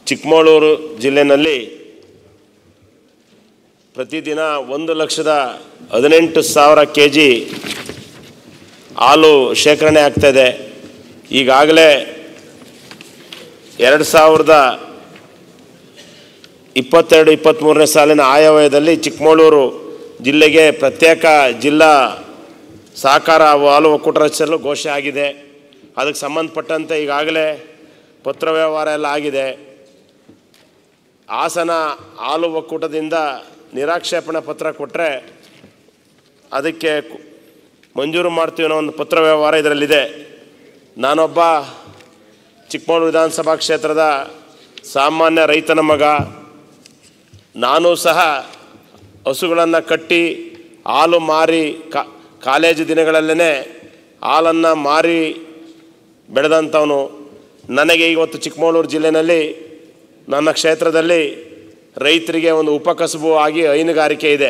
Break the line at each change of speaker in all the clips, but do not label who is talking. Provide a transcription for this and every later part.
ಚಿಕ್ಕಮಗಳೂರು ಜಿಲ್ಲೆಯಲ್ಲಿ ಪ್ರತಿದಿನ ಒಂದು ಲಕ್ಷದ ಹದಿನೆಂಟು ಸಾವಿರ ಕೆ ಜಿ ಹಾಲು ಶೇಖರಣೆ ಆಗ್ತಾಯಿದೆ ಈಗಾಗಲೇ ಎರಡು ಸಾವಿರದ ಇಪ್ಪತ್ತೆರಡು ಇಪ್ಪತ್ತ್ಮೂರನೇ ಸಾಲಿನ ಆಯವ್ಯಯದಲ್ಲಿ ಚಿಕ್ಕಮಗಳೂರು ಜಿಲ್ಲೆಗೆ ಪ್ರತ್ಯೇಕ ಜಿಲ್ಲಾ ಸಹಕಾರ ಹಾಗೂ ಹಾಲು ಒಕ್ಕೂಟ ರಚಿಸಲು ಘೋಷಣೆ ಆಗಿದೆ ಅದಕ್ಕೆ ಸಂಬಂಧಪಟ್ಟಂತೆ ಈಗಾಗಲೇ ಪತ್ರ ವ್ಯವಹಾರ ಎಲ್ಲ ಆಗಿದೆ ಹಾಸನ ಹಾಲು ಒಕ್ಕೂಟದಿಂದ ನಿರಾಕ್ಷೇಪಣೆ ಪತ್ರ ಕೊಟ್ಟರೆ ಅದಕ್ಕೆ ಕು- ಮಂಜೂರು ಮಾಡ್ತೀವಿ ಅನ್ನೋ ಒಂದು ಪತ್ರ ವ್ಯವಹಾರ ಇದರಲ್ಲಿದೆ ನಾನೊಬ್ಬ ಚಿಕ್ಕಮಗಳೂರು ವಿಧಾನಸಭಾ ಕ್ಷೇತ್ರದ ಸಾಮಾನ್ಯ ರೈತನ ಮಗ ನಾನು ಸಹ ಹಸುಗಳನ್ನು ಕಟ್ಟಿ ಹಾಲು ಮಾರಿ ಕಾ ಕಾಲೇಜು ದಿನಗಳಲ್ಲೇ ಹಾಲನ್ನು ಮಾರಿ ಬೆಳೆದಂಥವನು ನನಗೆ ಇವತ್ತು ಚಿಕ್ಕಮಗಳೂರು ಜಿಲ್ಲೆಯಲ್ಲಿ ನನ್ನ ಕ್ಷೇತ್ರದಲ್ಲಿ ರೈತರಿಗೆ ಒಂದು ಉಪಕಸಬು ಆಗಿ ಹೈನುಗಾರಿಕೆ ಇದೆ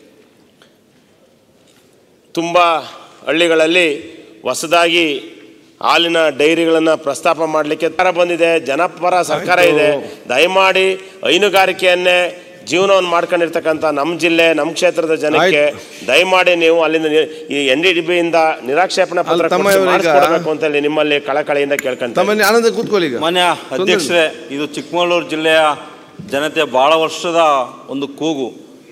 ತುಂಬ ಹಳ್ಳಿಗಳಲ್ಲಿ ಹೊಸದಾಗಿ ಹಾಲಿನ ಡೈರಿಗಳನ್ನು ಪ್ರಸ್ತಾಪ ಮಾಡಲಿಕ್ಕೆ ತರ ಬಂದಿದೆ ಜನಪರ ಸರ್ಕಾರ ಇದೆ ದಯಮಾಡಿ ಹೈನುಗಾರಿಕೆಯನ್ನೇ ಜೀವನವನ್ನು ಮಾಡ್ಕೊಂಡಿರ್ತಕ್ಕಂಥ ನಮ್ಮ ಜಿಲ್ಲೆ ನಮ್ಮ ಕ್ಷೇತ್ರದ ಜನಕ್ಕೆ ದಯಮಾಡಿ ನೀವು ಅಲ್ಲಿಂದ ನಿ- ಈ ಎನ್ ಡಿ ಡಿ ಬಿಯಿಂದ ನಿರಾಕ್ಷೇಪಣೆ ಪತ್ರ
ಅಲ್ಲಿ ತಮ್ಮ
ಕೊಡಿಸಿ
ಇವರೀಗ-
ಮಾಡಿಸ್ಕೊಡ್ಬೇಕು ಅಂತ ಹೇಳಿ ನಿಮ್ಮಲ್ಲಿ ಕಳಕಳಿಯಿಂದ ಕೇಳ್ಕೊಂತ
ತಮ್ಮಲ್ಲಿ ಆನಂದ ಕೂತ್ಕೊಳ್ಳಿ ಈಗ
ಮಾನ್ಯ ಅಧ್ಯಕ್ಷರೇ ಇದು ಚಿಕ್ಕಮಗಳೂರು ಜಿಲ್ಲೆಯ ಜನತೆ ಭಾಳ ವರ್ಷದ ಒಂದು ಕೂಗು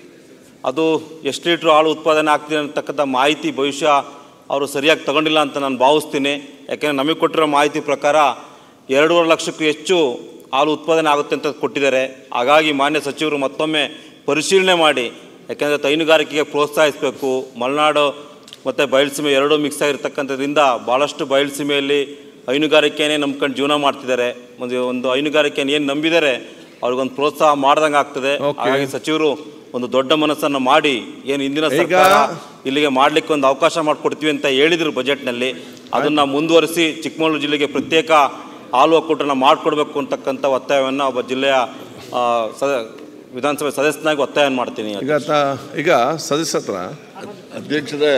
ಅದು ಎಷ್ಟು ಲೀಟ್ರ್ ಹಾಲು ಉತ್ಪಾದನೆ ಆಗ್ತಿದೆ ಅಂತಕ್ಕಂಥ ಮಾಹಿತಿ ಭವಿಷ್ಯ ಅವರು ಸರಿಯಾಗಿ ತಗೊಂಡಿಲ್ಲ ಅಂತ ನಾನು ಭಾವಿಸ್ತೀನಿ ಯಾಕೆಂದರೆ ನಮಗೆ ಕೊಟ್ಟಿರೋ ಮಾಹಿತಿ ಪ್ರಕಾರ ಎರಡೂವರೆ ಲಕ್ಷಕ್ಕೂ ಹೆಚ್ಚು ಹಾಲು ಉತ್ಪಾದನೆ ಆಗುತ್ತೆ ಅಂತ ಕೊಟ್ಟಿದ್ದಾರೆ ಹಾಗಾಗಿ ಮಾನ್ಯ ಸಚಿವರು ಮತ್ತೊಮ್ಮೆ ಪರಿಶೀಲನೆ ಮಾಡಿ ಯಾಕೆಂದರೆ ಹೈನುಗಾರಿಕೆಗೆ ಪ್ರೋತ್ಸಾಹಿಸಬೇಕು ಮಲೆನಾಡು ಮತ್ತು ಬಯಲುಸೀಮೆ ಎರಡೂ ಮಿಕ್ಸ್ ಆಗಿರ್ತಕ್ಕಂಥದ್ರಿಂದ ಭಾಳಷ್ಟು ಬಯಲುಸೀಮೆಯಲ್ಲಿ ಹೈನುಗಾರಿಕೆನೇ ನಂಬ್ಕೊಂಡು ಜೀವನ ಮಾಡ್ತಿದ್ದಾರೆ ಒಂದು ಒಂದು ಹೈನುಗಾರಿಕೆಯನ್ನು ಏನು ನಂಬಿದ್ದಾರೆ ಅವ್ರಿಗೊಂದು ಪ್ರೋತ್ಸಾಹ ಮಾಡ್ದಂಗೆ ಆಗ್ತದೆ
Okay.
ಹಾಗಾಗಿ ಸಚಿವರು ಒಂದು ದೊಡ್ಡ ಮನಸ್ಸನ್ನು ಮಾಡಿ ಏನು ಇಂದಿನ
ಈಗ-
ಸರ್ಕಾರ ಇಲ್ಲಿಗೆ ಮಾಡ್ಲಿಕ್ಕೆ ಒಂದು ಅವಕಾಶ ಮಾಡಿಕೊಡ್ತೀವಿ ಅಂತ ಹೇಳಿದ್ರು ಬಜೆಟ್ನಲ್ಲಿ ಅದನ್ನ ಮುಂದುವರಿಸಿ ಚಿಕ್ಕಮಗಳೂರು ಜಿಲ್ಲೆಗೆ ಪ್ರತ್ಯೇಕ ಹಾಲು ಒಕ್ಕೂಟನ ಮಾಡಿಕೊಡ್ಬೇಕು ಅಂತಕ್ಕಂಥ ಒತ್ತಾಯವನ್ನು ಒಬ್ಬ ಜಿಲ್ಲೆಯ ಆ, ಸದ ವಿಧಾನಸಭೆ ಸದಸ್ಯನಾಗಿ ಒತ್ತಾಯವನ್ನು ಮಾಡ್ತೀನಿ
ಈಗ ತ ಈಗ ಸದಸ್ಯ ಹತ್ರ
ಅಧ್ಯಕ್ಷರೇ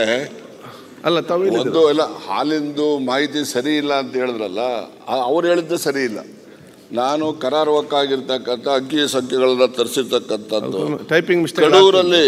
ಅಲ್ಲ ತಾವು ಹೇಳಿದ್ರು.
ಒಂದು ಎಲ್ಲ ಹಾಲಿಂದು ಮಾಹಿತಿ ಸರಿ ಇಲ್ಲ ಅಂತ ಹೇಳಿದ್ರಲ್ಲ ಆ- ಅವ್ರು ಹೇಳಿದ್ದೆ ಸರಿ ಇಲ್ಲ ನಾನು ಕರಾರುವಕ್ಕಾಗಿರ್ತಕ್ಕಂಥ ಅಕ್ಕಿ ಸಂಖ್ಯೆಗಳನ್ನ ತರಿಸಿರ್ತಕ್ಕಂಥದ್ದು
ಟೈಪಿಂಗ್ ಮಿಸ್ಟೇಕ್
ಕಡೂರಲ್ಲಿ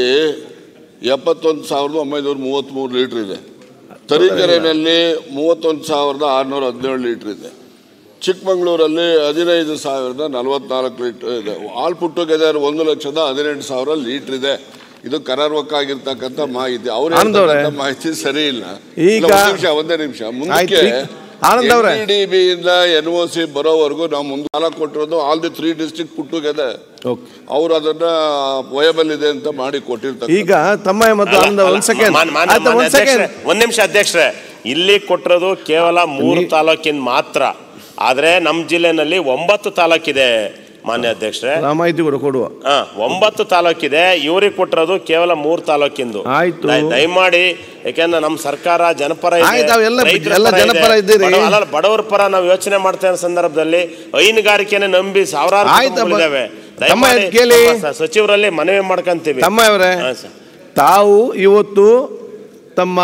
ಎಪ್ಪತ್ತೊಂದು ಸಾವಿರದ ಒಂಬೈನೂರ ಮೂವತ್ತ್ಮೂರು ಲೀಟ್ರ್ ಇದೆ ತರೀಕೆರೆಯಲ್ಲಿ ಮೂವತ್ತೊಂದು ಸಾವಿರದ ಆರುನೂರ ಹದಿನೇಳು ಲೀಟ್ರ್ ಇದೆ ಚಿಕ್ಕಮಗಳೂರಲ್ಲಿ ಹದಿನೈದು ಸಾವಿರದ ನಲವತ್ನಾಲ್ಕು ಲೀಟ್ರ್ ಇದೆ ಆಲ್ ಪುಟ್ ಟುಗೆದರ್ ಒಂದು ಲಕ್ಷದ ಹದಿನೆಂಟು ಸಾವಿರ ಲೀಟ್ರ್ ಇದೆ ಇದು ಕರಾರ್ವಕ್ಕಾಗಿರ್ತಕ್ಕಂಥ ಮಾಹಿತಿ ಅವ್ರು
ಆನಂದ್ ಅವ್ರೆ.
ಹೇಳ್ತಕ್ಕಂಥ ಮಾಹಿತಿ ಸರಿ ಇಲ್ಲ
ಈಗ-
ಇಲ್ಲ, ಒಂದ್ ನಿಮಿಷ ಒಂದೇ ನಿಮಿಷ ಮುಂದಕ್ಕೆ
ಆಯ್ತು, ಈಗ- ಆನಂದ್ ಅವ್ರೆ.
ಡಿ ಇಂದ ಎನ್ ಒ ಸಿ ಬರೋವರೆಗೂ ನಾವು ಮುಂದೆ ಸಾಲ ಕೊಟ್ಟಿರೋದು all the three district put together
okay
ಅವ್ರು ಅದನ್ನ ವಯಬಲ್ ಇದೆ ಅಂತ ಮಾಡಿ ಕೊಟ್ಟಿರ್ತಾರೆ
ಈಗ ತಮ್ಮ ಮತ್ತು ಆನಂದ ಒಂದ್ ಸೆಕೆಂಡ್
ಮಾನ್ಯ- ಮಾನ್ಯ-
ಆಯ್ತಾ
ಮಾನ್ಯ
ಒಂದ್ ಸೆಕೆಂಡ್
ಅಧ್ಯಕ್ಷರೇ, ಒಂದ್ ನಿಮಿಷ ಅಧ್ಯಕ್ಷರೇ ಇಲ್ಲಿ ಕೊಟ್ಟಿರೋದು ಕೇವಲ ಮೂರು ತಾಲೂಕಿನ ಮಾತ್ರ ಆದ್ರೆ ನಮ್ಮ ಜಿಲ್ಲೆನಲ್ಲಿ ಒಂಬತ್ತು ತಾಲೂಕಿದೆ ಮಾನ್ಯ ಅಧ್ಯಕ್ಷರೇ
ಆ ಮಾಹಿತಿ ಕೂಡ ಕೊಡುವ
ಹಾ ಒಂಬತ್ತು ತಾಲೂಕಿದೆ ಇವ್ರಿಗೆ ಕೊಟ್ಟಿರೋದು ಕೇವಲ ಮೂರು ತಾಲೂಕಿಂದು
ಆಯ್ತು.
ದಯ- ದಯಮಾಡಿ ಯಾಕೆಂದ್ರೆ ನಮ್ಮ ಸರ್ಕಾರ ಜನಪರ ಇದೆ,
ಆಯ್ತು, ಅವೆಲ್ಲ
ರೈತರ
ಎಲ್ಲ
ಪರ ಇದೆ.
ಜನಪರ ಇದ್ದೀರಿ.
ಬಡವ- ಅಲ್ಲ, ಬಡವರ ಪರ ನಾವು ಯೋಚನೆ ಮಾಡ್ತಾ ಇರೋ ಸಂದರ್ಭದಲ್ಲಿ ಹೈನುಗಾರಿಕೆನೆ ನಂಬಿ ಸಾವಿರಾರು
ಆಯ್ತು,
ಕುಟುಂಬಗಳಿದಾವೆ.
ತಮ್ಮ
ದಯಮಾಡಿ
ಕೇಳಿ.
ನಮ್ಮ ಸ- ಸಚಿವರಲ್ಲಿ ಮನವಿ ಮಾಡ್ಕೊಂತೀವಿ
ತಮ್ಮ ಅವರೇ
ಹಾ, ಸರ್.
ತಾವು ಇವತ್ತು ತಮ್ಮ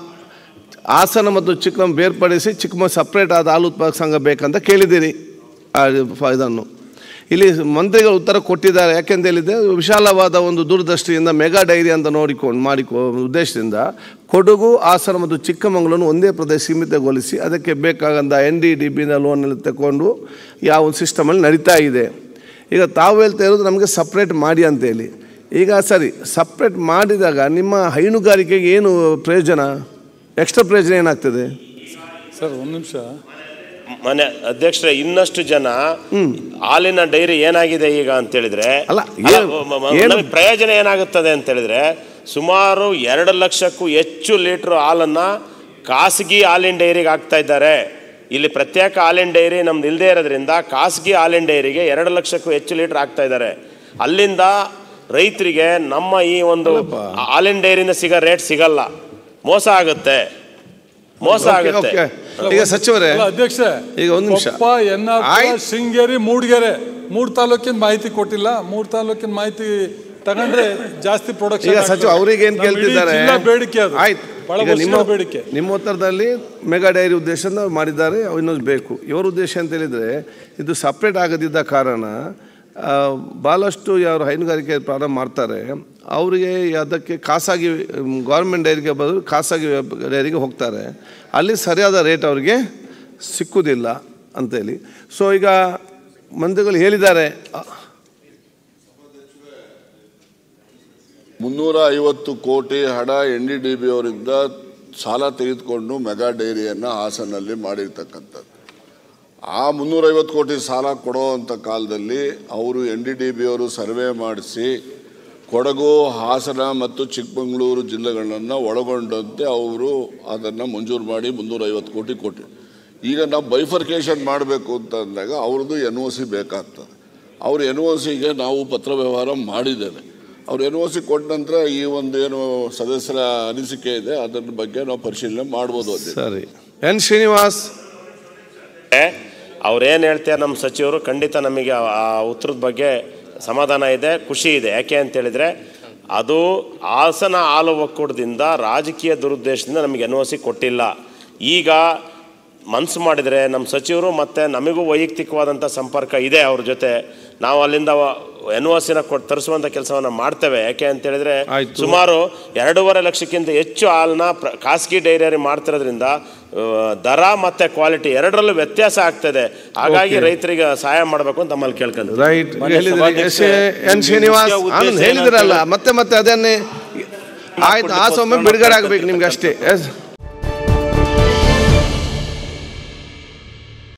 ಹಾಸನ ಮತ್ತು ಚಿಕ್ಕಮ್ಮ ಬೇರ್ಪಡಿಸಿ ಚಿಕ್ಕಮ್ಮ ಸಪ್ರೇಟ್ ಆದ ಹಾಲು ಉತ್ಪಾದಕ ಸಂಘ ಬೇಕಂತ ಕೇಳಿದ್ದೀರಿ ಆ ಫ- ಇದನ್ನು ಇಲ್ಲಿ ಮಂತ್ರಿಗಳು ಉತ್ತರ ಕೊಟ್ಟಿದ್ದಾರೆ ಯಾಕೆಂತ ಹೇಳಿದ್ರೆ ವಿಶಾಲವಾದ ಒಂದು ದೂರದೃಷ್ಟಿಯಿಂದ ಮೆಗಾ ಡೈರಿ ಅಂತ ನೋಡಿಕೊಂಡು ಮಾಡಿಕೊ ಉದ್ದೇಶದಿಂದ ಕೊಡಗು ಹಾಸನ ಮತ್ತು ಚಿಕ್ಕಮಗಳೂರು ಒಂದೇ ಪ್ರದೇಶ ಸೀಮಿತಗೊಳಿಸಿ ಅದಕ್ಕೆ ಬೇಕಾದಂಥ ಎನ್ ಡಿ ಡಿ ಬಿನ ಲೋನಲ್ಲಿ ತಗೊಂಡು ಯಾವ ಒಂದು ಸಿಸ್ಟಮಲ್ಲಿ ನಡೀತಾ ಇದೆ ಈಗ ತಾವು ಹೇಳ್ತಾ ಇರೋದು ನಮಗೆ ಸಪ್ರೇಟ್ ಮಾಡಿ ಅಂತೇಳಿ ಈಗ ಸರಿ ಸಪ್ರೇಟ್ ಮಾಡಿದಾಗ ನಿಮ್ಮ ಹೈನುಗಾರಿಕೆಗೆ ಏನು ಪ್ರಯೋಜನ ಎಕ್ಸ್ಟ್ರಾ ಪ್ರಯೋಜನ ಏನಾಗ್ತದೆ
ಸರ್ ಒಂದು ನಿಮಿಷ
ಮನೆ ಅಧ್ಯಕ್ಷರೇ ಇನ್ನಷ್ಟು ಜನ ಹಾಲಿನ ಡೈರಿ ಏನಾಗಿದೆ ಈಗ ಅಂತ ಹೇಳಿದ್ರೆ
ಅಲ್ಲ,
ಅಲ್ಲ,
ಏನು-
ಮ- ಮ-
ಏನು-
ನಮಗೆ ಪ್ರಯೋಜನ ಏನಾಗುತ್ತದೆ ಅಂತ ಹೇಳಿದ್ರೆ ಸುಮಾರು ಎರಡು ಲಕ್ಷಕ್ಕೂ ಹೆಚ್ಚು ಲೀಟ್ರ್ ಹಾಲನ್ನ ಖಾಸಗಿ ಹಾಲಿನ ಡೈರಿಗೆ ಹಾಕ್ತಾ ಇದ್ದಾರೆ ಇಲ್ಲಿ ಪ್ರತ್ಯೇಕ ಹಾಲಿನ ಡೈರಿ ನಮ್ದು ಇಲ್ಲದೆ ಇರೋದ್ರಿಂದ ಖಾಸಗಿ ಹಾಲಿನ ಡೈರಿಗೆ ಎರಡು ಲಕ್ಷಕ್ಕೂ ಹೆಚ್ಚು ಲೀಟ್ರ್ ಹಾಕ್ತಾ ಇದ್ದಾರೆ ಅಲ್ಲಿಂದ ರೈತರಿಗೆ ನಮ್ಮ ಈ ಒಂದು ಹಾಲಿನ ಡೈರಿಯಿಂದ ಸಿಗೋ ರೇಟ್ ಸಿಗಲ್ಲ ಮೋಸ ಆಗುತ್ತೆ ಮೋಸ
ಓಕೆ,
ಆಗುತ್ತೆ
ಓಕೆ. ಈಗ ಸಚಿವರೇ
ಅಲ್ಲ ಅಧ್ಯಕ್ಷ
ಈಗ ಒಂದ್ ನಿಮಿಷ.
ಕೊಪ್ಪ ಎನ್ನಾಪುರ
ಆಯ್ತು.
ಶೃಂಗೇರಿ ಮೂಡಿಗೆರೆ ಮೂರು ತಾಲೂಕಿನ ಮಾಹಿತಿ ಕೊಟ್ಟಿಲ್ಲ ಮೂರು ತಾಲೂಕಿನ ಮಾಹಿತಿ ತಗೊಂಡ್ರೆ ಜಾಸ್ತಿ ಪ್ರೊಡಕ್ಷನ್
ಈಗ ಸಚಿವ ಅವ್ರಿಗೆ ಏನ್ ಕೇಳ್ತಿದ್ದಾರೆ
ಬೇಡಿಕೆ ಅದು
ಆಯ್ತು
ಬಹಳ
ಈಗ ನಿಮ್ಮ
ವರ್ಷಗಳ ಬೇಡಿಕೆ
ನಿಮ್ಮ ಉತ್ತರದಲ್ಲಿ ಮೆಗಾ ಡೈರಿ ಉದ್ದೇಶದಿಂದ ಮಾಡಿದ್ದಾರೆ ಇನ್ನೊಂದು ಬೇಕು ಇವರ ಉದ್ದೇಶ ಅಂತ ಹೇಳಿದರೆ ಇದು ಸಪ್ರೇಟ್ ಆಗದಿದ್ದ ಕಾರಣ ಆ, ಭಾಳಷ್ಟು ಯಾರು ಹೈನುಗಾರಿಕೆ ಪ್ರಾರಂಭ ಮಾಡ್ತಾರೆ ಅವರಿಗೆ ಅದಕ್ಕೆ ಖಾಸಗಿ ಗೌರ್ಮೆಂಟ್ ಡೈರಿಗೆ ಬದಲು ಖಾಸಗಿ ಡೈರಿಗೆ ಹೋಗ್ತಾರೆ ಅಲ್ಲಿ ಸರಿಯಾದ ರೇಟ್ ಅವರಿಗೆ ಸಿಕ್ಕುವುದಿಲ್ಲ ಅಂತೇಳಿ ಸೊ ಈಗ ಮಂತ್ರಿಗಳು ಹೇಳಿದ್ದಾರೆ
ಮುನ್ನೂರ ಐವತ್ತು ಕೋಟಿ ಹಣ ಎನ್ ಡಿ ಡಿ ಬಿ ಅವರಿಂದ ಸಾಲ ತೆಗೆದುಕೊಂಡು ಮೆಗಾ ಡೈರಿಯನ್ನು ಹಾಸನಲ್ಲಿ ಮಾಡಿರ್ತಕ್ಕಂಥದ್ದು ಆ ಮುನ್ನೂರೈವತ್ತು ಕೋಟಿ ಸಾಲ ಕೊಡೋ ಅಂಥ ಕಾಲದಲ್ಲಿ ಅವರು ಎನ್ ಡಿ ಡಿ ಬಿ ಅವರು ಸರ್ವೆ ಮಾಡಿಸಿ ಕೊಡಗು ಹಾಸನ ಮತ್ತು ಚಿಕ್ಕಮಗಳೂರು ಜಿಲ್ಲೆಗಳನ್ನು ಒಳಗೊಂಡಂತೆ ಅವರು ಅದನ್ನು ಮಂಜೂರು ಮಾಡಿ ಮುನ್ನೂರೈವತ್ತು ಕೋಟಿ ಕೊಟ್ಟು ಈಗ ನಾವು ಬೈಫರ್ಕೇಷನ್ ಮಾಡಬೇಕು ಅಂತ ಅಂದಾಗ ಅವ್ರದ್ದು ಎನ್ ಒ ಸಿ ಬೇಕಾಗ್ತದೆ ಅವ್ರ ಎನ್ ಒ ಸಿಗೆ ನಾವು ಪತ್ರ ವ್ಯವಹಾರ ಮಾಡಿದ್ದೇವೆ ಅವ್ರು ಎನ್ ಒ ಸಿ ಕೊಟ್ಟ ನಂತರ ಈ ಒಂದು ಏನು ಸದಸ್ಯರ ಅನಿಸಿಕೆ ಇದೆ ಅದರ ಬಗ್ಗೆ ನಾವು ಪರಿಶೀಲನೆ ಮಾಡ್ಬೋದು ಅದೇ
ಸರಿ ಎನ್ ಶ್ರೀನಿವಾಸ್
ಅವ್ರೇನು ಹೇಳ್ತಾರೆ ನಮ್ಮ ಸಚಿವರು ಖಂಡಿತ ನಮಗೆ ಆ- ಆ ಉತ್ತರದ ಬಗ್ಗೆ ಸಮಾಧಾನ ಇದೆ ಖುಷಿ ಇದೆ ಯಾಕೆ ಅಂತೇಳಿದರೆ ಅದು ಹಾಸನ ಹಾಲು ಒಕ್ಕೂಟದಿಂದ ರಾಜಕೀಯ ದುರುದ್ದೇಶದಿಂದ ನಮಗೆ ಎನ್ ಒ ಸಿ ಕೊಟ್ಟಿಲ್ಲ ಈಗ ಮನಸ್ಸು ಮಾಡಿದರೆ ನಮ್ಮ ಸಚಿವರು ಮತ್ತು ನಮಗೂ ವೈಯಕ್ತಿಕವಾದಂಥ ಸಂಪರ್ಕ ಇದೆ ಅವ್ರ ಜೊತೆ ನಾವು ಅಲ್ಲಿಂದ ಎನ್ ಒ ಸಿನ ಕೊಟ್ಟು ತರಿಸುವಂಥ ಕೆಲಸವನ್ನು ಮಾಡ್ತೇವೆ ಯಾಕೆ ಅಂತೇಳಿದರೆ
ಆಯ್ತು.
ಸುಮಾರು ಎರಡೂವರೆ ಲಕ್ಷಕ್ಕಿಂತ ಹೆಚ್ಚು ಹಾಲನ್ನ ಪ್ರ ಖಾಸಗಿ ಡೈರಿಯರಿ ಮಾಡ್ತಿರೋದ್ರಿಂದ ಆ, ದರ ಮತ್ತು ಕ್ವಾಲಿಟಿ ಎರಡರಲ್ಲೂ ವ್ಯತ್ಯಾಸ ಆಗ್ತದೆ ಹಾಗಾಗಿ ರೈತರಿಗೆ ಸಹಾಯ ಮಾಡಬೇಕು ಅಂತ ತಮ್ಮಲ್ಲಿ ಕೇಳ್ಕೊಂಡ್ರೆ
ರೈಟ್
ಮಾನ್ಯ
ಹೇಳಿದ್ರಿ
ಸಭಾಧ್ಯಕ್ಷರೇ,
ಎನ್ ಶ್ರೀನಿವಾಸ್
ಮುಖ್ಯ ಉದ್ದೇಶ
ಆನಂದ್
ಏನು
ಹೇಳಿದ್ರಲ್ಲ
ಅಂತ
ಮತ್ತೆ ಮತ್ತೆ ಅದನ್ನೇ ಆಯ್ತು ಆ ಸೊಮ್ಮೆ ಬಿಡುಗಡೆ ಆಗ್ಬೇಕು ನಿಮ್ಗೆ ಅಷ್ಟೇ ಎಸ್